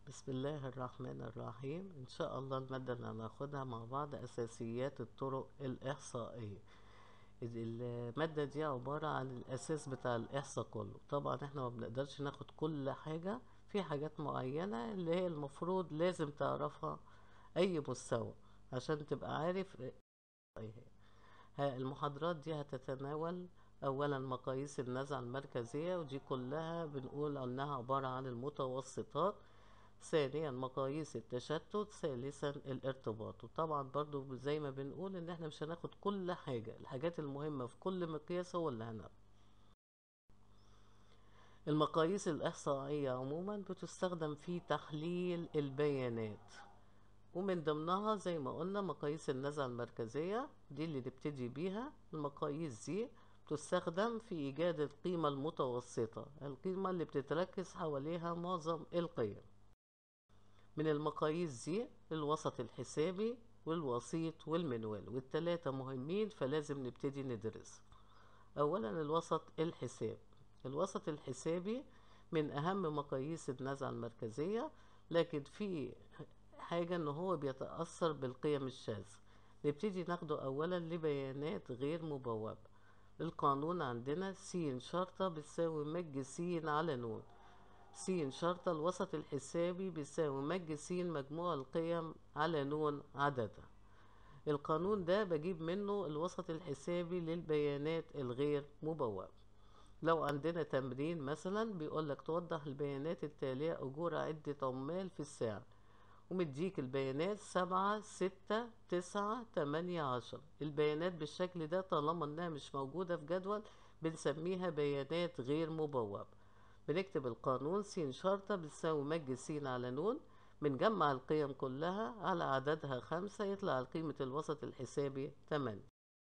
بسم الله الرحمن الرحيم إن شاء الله المادة اللي هناخدها مع بعض أساسيات الطرق الإحصائية المادة دي عبارة عن الأساس بتاع الإحصاء كله طبعا احنا ما بنقدرش ناخد كل حاجة في حاجات معينة اللي هي المفروض لازم تعرفها أي مستوى عشان تبقى عارف ايه هي ها المحاضرات دي هتتناول أولا مقاييس النزعة المركزية ودي كلها بنقول أنها عبارة عن المتوسطات ثانيا مقاييس التشتت ثالثا الارتباط وطبعا برضو زي ما بنقول ان احنا مش هناخد كل حاجة الحاجات المهمة في كل مقياس هو اللي هناخده المقاييس الإحصائية عموما بتستخدم في تحليل البيانات ومن ضمنها زي ما قلنا مقاييس النزعة المركزية دي اللي نبتدي بيها المقاييس دي تستخدم في إيجاد القيمة المتوسطة القيمة اللي بتتركز حواليها معظم القيم من المقاييس دي الوسط الحسابي والوسيط والمنوال والتلاتة مهمين فلازم نبتدي ندرس أولا الوسط الحساب الوسط الحسابي من أهم مقاييس النزعة المركزية لكن في حاجة إن هو بيتأثر بالقيم الشاذة نبتدي ناخده أولا لبيانات غير مبوبة القانون عندنا س شرطة بتساوي مج س على نون س شرطة الوسط الحسابي بيساوي مج س مجموع القيم على نون عددها القانون ده بجيب منه الوسط الحسابي للبيانات الغير مبوبة لو عندنا تمرين مثلا بيقولك توضح البيانات التالية أجور عدة عمال في الساعة ومديك البيانات سبعة ستة تسعة تمانية عشر البيانات بالشكل ده طالما انها مش موجودة في جدول بنسميها بيانات غير مبوبة بنكتب القانون س شرطة بتساوي مج س على نون بنجمع القيم كلها على عددها خمسة يطلع قيمة الوسط الحسابي تمانية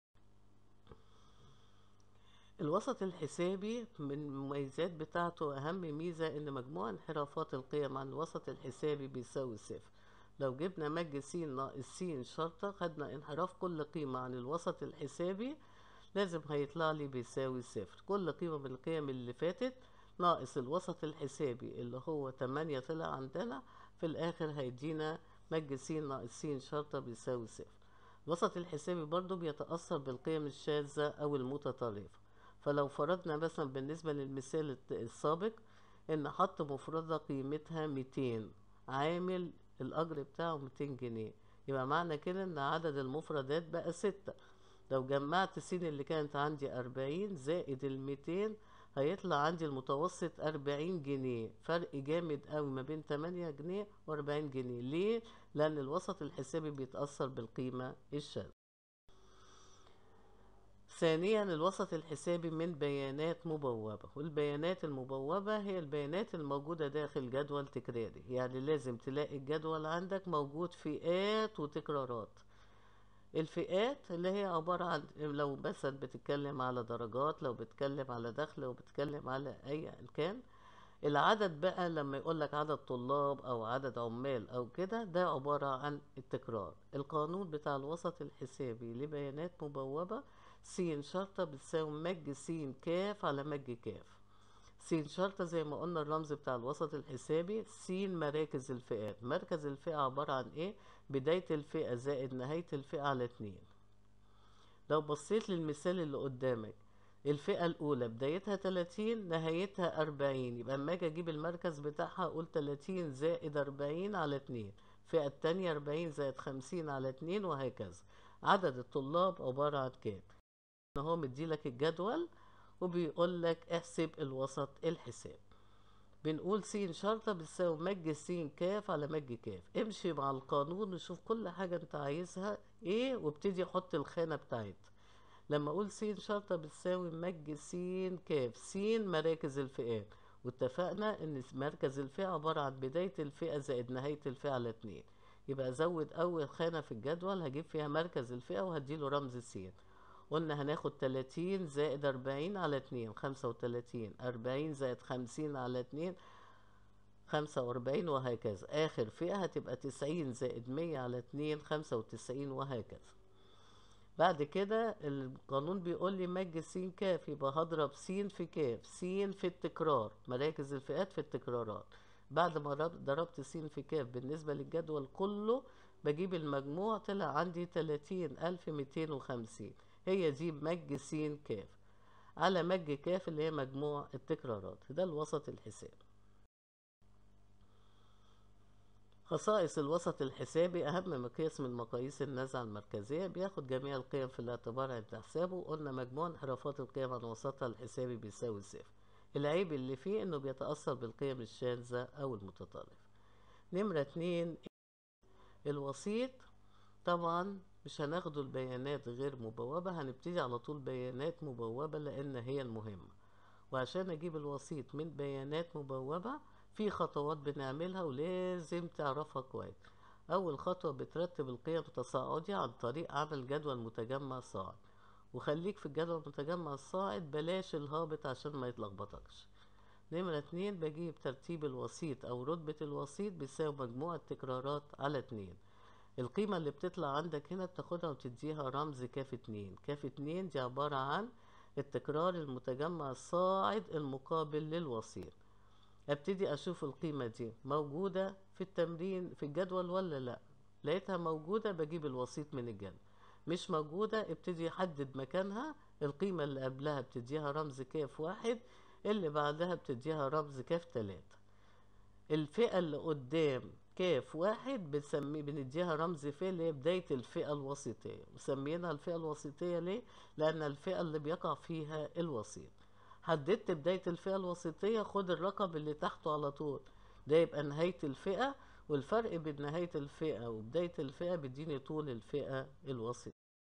الوسط الحسابي من المميزات بتاعته أهم ميزة إن مجموع انحرافات القيم عن الوسط الحسابي بيساوي صفر لو جبنا مج س ناقص س شرطة خدنا انحراف كل قيمة عن الوسط الحسابي لازم هيطلع لي بيساوي صفر كل قيمة من القيم اللي فاتت ناقص الوسط الحسابي اللي هو تمانية طلع عندنا في الآخر هيدينا مج س ناقص س شرطة بيساوي صفر الوسط الحسابي برضو بيتأثر بالقيم الشاذة أو المتطرفة فلو فرضنا مثلا بالنسبة للمثال السابق ان حط مفردة قيمتها ميتين عامل الاجر بتاعه ميتين جنيه يبقى معنى كده ان عدد المفردات بقى ستة لو جمعت س اللي كانت عندي أربعين زائد الميتين هيطلع عندي المتوسط أربعين جنيه فرق جامد قوي ما بين تمانية جنيه وأربعين جنيه ليه؟ لأن الوسط الحسابي بيتأثر بالقيمة الشاذة ثانيا الوسط الحسابي من بيانات مبوبة والبيانات المبوبة هي البيانات الموجودة داخل جدول تكراري يعني لازم تلاقي الجدول عندك موجود فئات وتكرارات الفئات اللي هي عبارة عن لو مثلا بتتكلم على درجات لو بتتكلم على دخل لو بتتكلم على أي كان العدد بقى لما يقولك عدد طلاب أو عدد عمال أو كده ده عبارة عن التكرار القانون بتاع الوسط الحسابي لبيانات مبوبة س شرطة بتساوي مج س كاف على مج كاف س شرطة زي ما قلنا الرمز بتاع الوسط الحسابي س مراكز الفئات مركز الفئة عبارة عن ايه بداية الفئة زائد نهاية الفئة على اتنين لو بصيت للمثال اللي قدامك الفئة الأولى بدايتها تلاتين نهايتها أربعين يبقى أما أجي أجيب المركز بتاعها أقول تلاتين زائد أربعين على اتنين الفئة التانية أربعين زائد خمسين على اتنين وهكذا عدد الطلاب عبارة عن كام هو مديلك الجدول وبيقول لك احسب الوسط الحساب بنقول س شرطة بتساوي مج س كاف على مج كاف امشي مع القانون وشوف كل حاجة انت عايزها ايه وابتدي حط الخانة بتاعتها لما اقول س شرطة بتساوي مج س كاف س مراكز الفئات واتفقنا ان مركز الفئة عبارة عن بداية الفئة زائد نهاية الفئة على اتنين يبقى ازود اول خانة في الجدول هجيب فيها مركز الفئة وهديله رمز س قلنا هناخد تلاتين زائد أربعين على اتنين خمسة وتلاتين أربعين زائد خمسين على اتنين خمسة وأربعين وهكذا آخر فئة هتبقى تسعين زائد مية على اتنين خمسة وتسعين وهكذا بعد كده القانون بيقول لي مج س كاف يبقى هضرب س في كاف س في التكرار مراكز الفئات في التكرارات بعد ما رب- ضربت س في ك بالنسبة للجدول كله بجيب المجموع طلع عندي تلاتين ألف ميتين وخمسين هي دي مج س ك على مج ك اللي هي مجموع التكرارات ده الوسط الحسابي خصائص الوسط الحسابي أهم مقياس من مقاييس النزعة المركزية بياخد جميع القيم في الاعتبار عند حسابه قلنا مجموع انحرافات القيم عن وسطها الحسابي بيساوي صفر العيب اللي فيه إنه بيتأثر بالقيم الشاذة أو المتطرفة نمرة اتنين الوسيط طبعا مش هناخده البيانات غير مبوبة هنبتدي على طول بيانات مبوبة لأن هي المهمة وعشان أجيب الوسيط من بيانات مبوبة في خطوات بنعملها ولازم تعرفها كويس أول خطوة بترتب القيم تصاعدي عن طريق عمل جدول متجمع صاعد وخليك في الجدول المتجمع الصاعد بلاش الهابط عشان ما يتلخبطكش نمرة اتنين بجيب ترتيب الوسيط أو رتبة الوسيط بيساوي مجموع التكرارات على اتنين القيمة اللي بتطلع عندك هنا بتاخدها وتديها رمز كاف اتنين كاف اتنين دي عبارة عن التكرار المتجمع الصاعد المقابل للوسيط ابتدي اشوف القيمة دي موجودة في التمرين في الجدول ولا لا لقيتها موجودة بجيب الوسيط من الجدول مش موجودة ابتدي احدد مكانها القيمة اللي قبلها بتديها رمز كاف واحد اللي بعدها بتديها رمز كاف تلاتة الفئة اللي قدام كاف واحد بنسمي بنديها رمز ف اللي هي بداية الفئة الوسيطية مسمينها الفئة الوسيطية ليه؟ لأن الفئة اللي بيقع فيها الوسيط حددت بداية الفئة الوسيطية خد الرقم اللي تحته على طول ده يبقى نهاية الفئة والفرق بين نهاية الفئة وبداية الفئة بيديني طول الفئة الوسيطة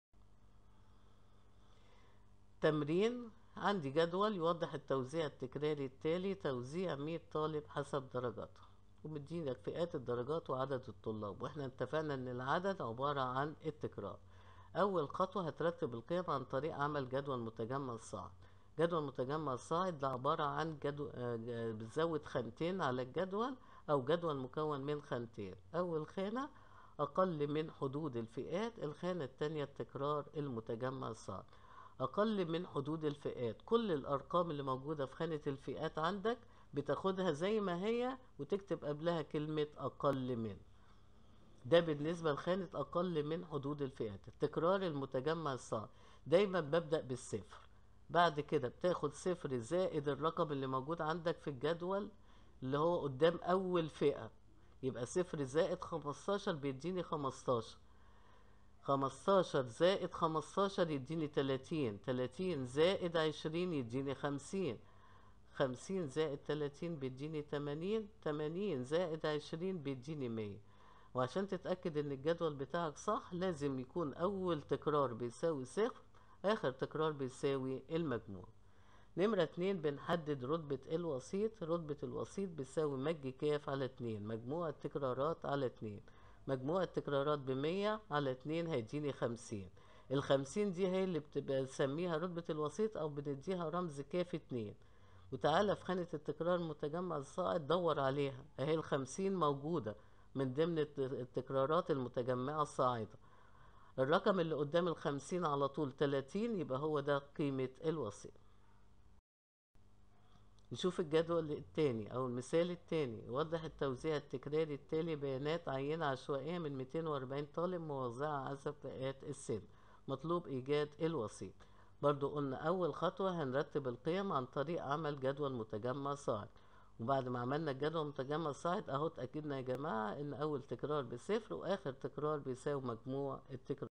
تمرين عندي جدول يوضح التوزيع التكراري التالي توزيع 100 طالب حسب درجاتهم ومدينك فئات الدرجات وعدد الطلاب واحنا اتفقنا ان العدد عبارة عن التكرار اول خطوة هترتب القيم عن طريق عمل جدول متجمع صاعد جدول متجمع صاعد ده عبارة عن جدول بتزود خانتين على الجدول او جدول مكون من خانتين اول خانة اقل من حدود الفئات الخانة التانية التكرار المتجمع الصاعد أقل من حدود الفئات كل الأرقام اللي موجودة في خانة الفئات عندك بتاخدها زي ما هي وتكتب قبلها كلمة أقل من ده بالنسبة لخانة أقل من حدود الفئات التكرار المتجمع الصعب دايما ببدأ بالصفر بعد كده بتاخد صفر زائد الرقم اللي موجود عندك في الجدول اللي هو قدام أول فئة يبقى صفر زائد خمستاشر بيديني خمستاشر خمستاشر زائد خمستاشر يديني تلاتين تلاتين زائد عشرين يديني خمسين خمسين زائد تلاتين بيديني تمانين تمانين زائد عشرين بيديني مية وعشان تتأكد ان الجدول بتاعك صح لازم يكون اول تكرار بيساوي صفر اخر تكرار بيساوي المجموع نمرة اتنين بنحدد رتبة الوسيط رتبة الوسيط بيساوي مج كاف على اتنين مجموع التكرارات على اتنين مجموع التكرارات بمية على اتنين هيديني خمسين الخمسين دي هي اللي بتبقى نسميها رتبة الوسيط أو بنديها رمز كاف اتنين وتعالى في خانة التكرار المتجمع الصاعد دور عليها اهي الخمسين موجودة من ضمن التكرارات المتجمعة الصاعدة الرقم اللي قدام الخمسين على طول تلاتين يبقى هو ده قيمة الوسيط نشوف الجدول التاني او المثال التاني يوضح التوزيع التكراري التالي بيانات عينة عشوائية من 240 طالب موزعة حسب فئات السن مطلوب ايجاد الوسيط برضو قلنا اول خطوة هنرتب القيم عن طريق عمل جدول متجمع صاعد وبعد ما عملنا الجدول متجمع صاعد اهو اتأكدنا يا جماعة ان اول تكرار بصفر واخر تكرار بيساوي مجموع التكرار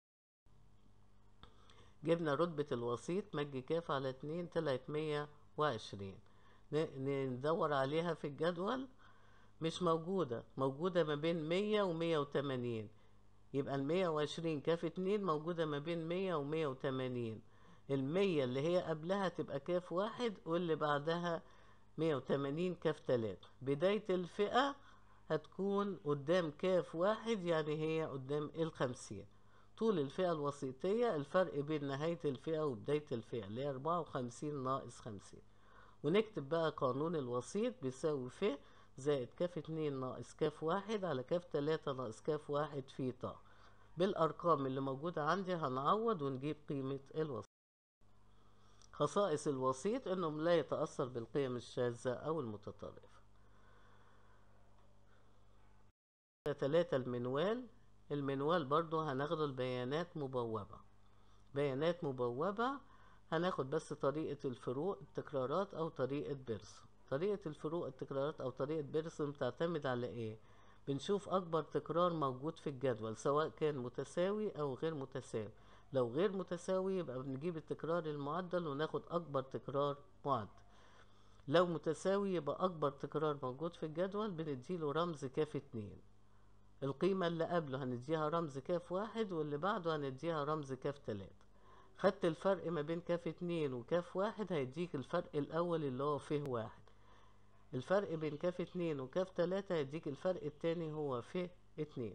جبنا رتبة الوسيط مج كاف على اتنين طلعت مية وعشرين ندور عليها في الجدول مش موجودة موجودة ما بين مية ومية وتمانين يبقى المية وعشرين كاف اتنين موجودة ما بين مية ومية وتمانين المية اللي هي قبلها تبقى كاف واحد واللي بعدها مية وتمانين كاف تلاتة بداية الفئة هتكون قدام كاف واحد يعني هي قدام الخمسين طول الفئة الوسيطية الفرق بين نهاية الفئة وبداية الفئة اللي هي أربعة وخمسين ناقص خمسين ونكتب بقى قانون الوسيط بيساوي ف زائد كاف اتنين ناقص كاف واحد على كاف تلاتة ناقص كاف واحد في طا بالأرقام اللي موجودة عندي هنعوض ونجيب قيمة الوسيط خصائص الوسيط انه لا يتأثر بالقيم الشاذة او المتطرفة تلاتة المنوال المنوال برضو هناخده البيانات مبوبة بيانات مبوبة هناخد بس طريقة الفروق التكرارات أو طريقة بيرسون طريقة الفروق التكرارات أو طريقة بيرسون بتعتمد على إيه؟ بنشوف أكبر تكرار موجود في الجدول سواء كان متساوي أو غير متساوي لو غير متساوي يبقى بنجيب التكرار المعدل وناخد أكبر تكرار معدل لو متساوي يبقى أكبر تكرار موجود في الجدول بنديله رمز كاف اتنين القيمة اللي قبله هنديها رمز كاف واحد واللي بعده هنديها رمز كاف تلاتة خدت الفرق ما بين كاف اتنين وكاف واحد هيديك الفرق الأول اللي هو فيه واحد الفرق بين كاف اتنين وكاف تلاتة هيديك الفرق التاني هو فيه اتنين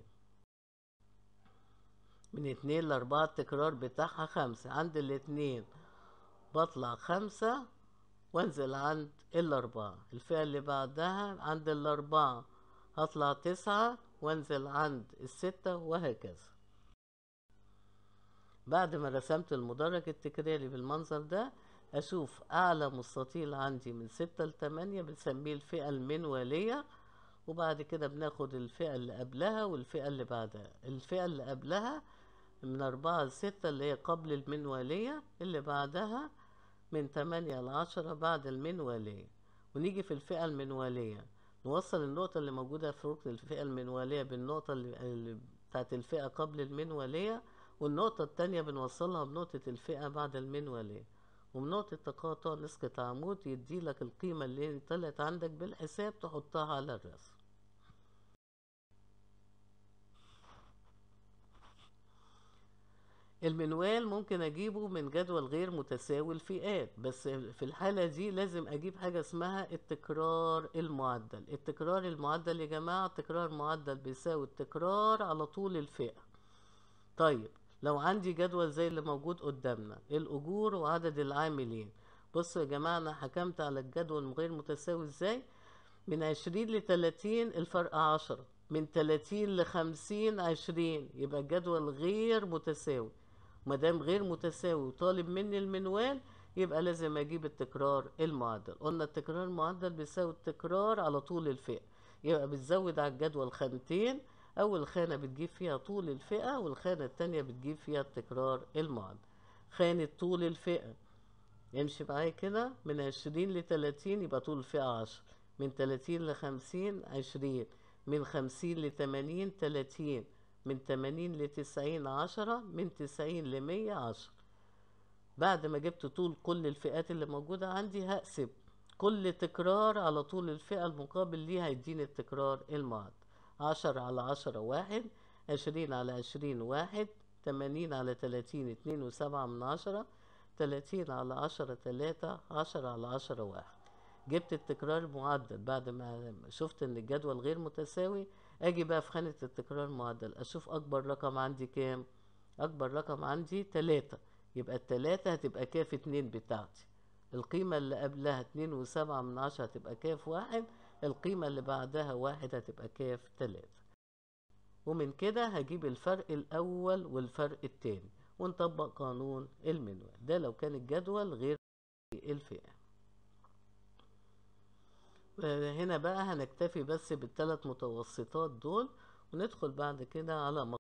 من اتنين لأربعة التكرار بتاعها خمسة عند الاتنين بطلع خمسة وانزل عند الأربعة الفئة اللي بعدها عند الأربعة هطلع تسعة وانزل عند الستة وهكذا بعد ما رسمت المدرج التكراري بالمنظر ده أشوف أعلى مستطيل عندي من ستة لتمانية بنسميه الفئة المنوالية وبعد كده بناخد الفئة اللي قبلها والفئة اللي بعدها الفئة اللي قبلها من أربعة لستة اللي هي قبل المنوالية اللي بعدها من تمانية لعشرة بعد المنوالية ونيجي في الفئة المنوالية نوصل النقطة اللي موجودة في ركن الفئة المنوالية بالنقطة اللي, اللي بتاعت الفئة قبل المنوالية والنقطة التانية بنوصلها بنقطة الفئة بعد المنوالية ومن نقطة تقاطع نسقة عمود يديلك القيمة اللي طلعت عندك بالحساب تحطها على الرسم المنوال ممكن اجيبه من جدول غير متساوي الفئات بس في الحالة دي لازم اجيب حاجة اسمها التكرار المعدل التكرار المعدل يا جماعة التكرار المعدل بيساوي التكرار على طول الفئة طيب لو عندي جدول زي اللي موجود قدامنا الأجور وعدد العاملين بصوا يا جماعة أنا حكمت على الجدول غير متساوي ازاي من عشرين لتلاتين الفرق عشرة من تلاتين لخمسين عشرين يبقى الجدول غير متساوي مادام غير متساوي وطالب مني المنوال يبقى لازم اجيب التكرار المعدل قلنا التكرار المعدل بيساوي التكرار على طول الفئة يبقى بتزود على الجدول خانتين اول خانة بتجيب فيها طول الفئة والخانة التانية بتجيب فيها التكرار المعدل خانة طول الفئة يمشي معايا كده من عشرين لتلاتين يبقى طول الفئة عشر من تلاتين لخمسين عشرين من خمسين لتمانين تلاتين من تمانين لتسعين عشرة من تسعين لمية عشرة بعد ما جبت طول كل الفئات اللي موجودة عندي هقسم كل تكرار على طول الفئة المقابل ليها هيديني التكرار المعدل عشرة على عشرة واحد عشرين على عشرين واحد تمانين على تلاتين اتنين وسبعة من عشرة تلاتين على عشرة تلاتة عشرة على عشرة واحد جبت التكرار المعدل بعد ما شفت ان الجدول غير متساوي اجي بقى في خانة التكرار المعدل اشوف اكبر رقم عندي كام اكبر رقم عندي تلاتة يبقى التلاتة هتبقى كاف اتنين بتاعتي القيمة اللي قبلها اتنين وسبعة من عشرة هتبقى كاف واحد القيمة اللي بعدها واحد هتبقى كاف تلاتة ومن كده هجيب الفرق الأول والفرق التاني ونطبق قانون المنوال ده لو كان الجدول غير الفئة هنا بقى هنكتفي بس بالثلاث متوسطات دول وندخل بعد كده على